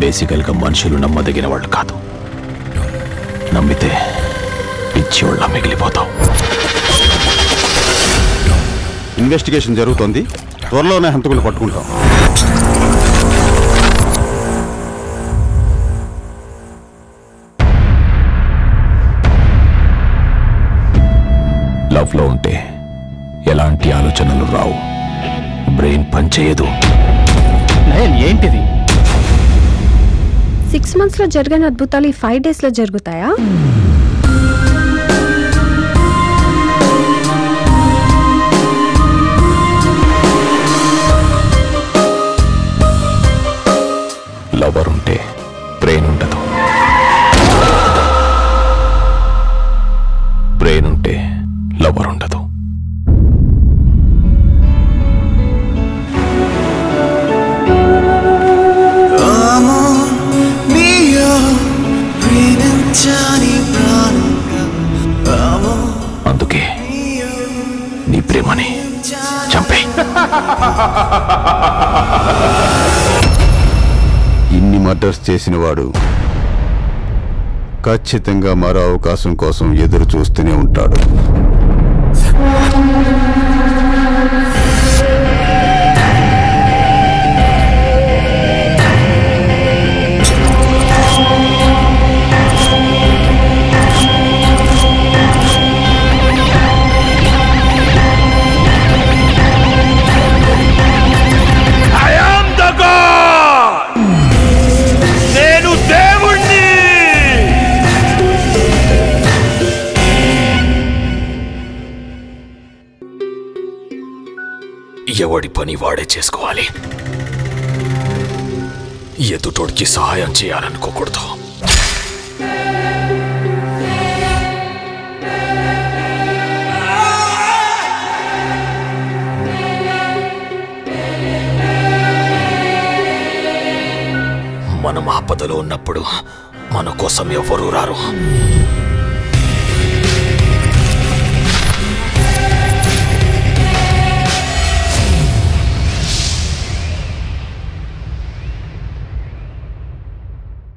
బేసికల్గా మనుషులు నమ్మదగిన వాళ్ళు కాదు నమ్మితే పిచ్చివాళ్ళ మిగిలిపోతావు ఇన్వెస్టిగేషన్ జరుగుతోంది త్వరలోనే హంతకులు పట్టుకుంటాం లవ్లో ఉంటే ఎలాంటి ఆలోచనలు రావు బ్రెయిన్ పనిచేయదు నయన్ ఏంటిది సిక్స్ మంత్స్ లో జరిగిన అద్భుతాలు ఈ ఫైవ్ డేస్ లో జరుగుతాయా లవర్ ఉంటే బ్రెయిన్ ఉండదు బ్రెయిన్ ఉంటే లవర్ ఉండదు అందుకే నీ ప్రేమని చంపే ఇన్ని మర్డర్స్ చేసిన వాడు ఖచ్చితంగా మరో అవకాశం కోసం ఎదురు చూస్తూనే ఉంటాడు నేను దేవుణ్ణి ఎవడి పని వాడే చేసుకోవాలి ఎదుటోడికి సహాయం చేయాలనుకోకూడదు మనం ఆపదలో ఉన్నప్పుడు మన కోసం ఎవరూ రారు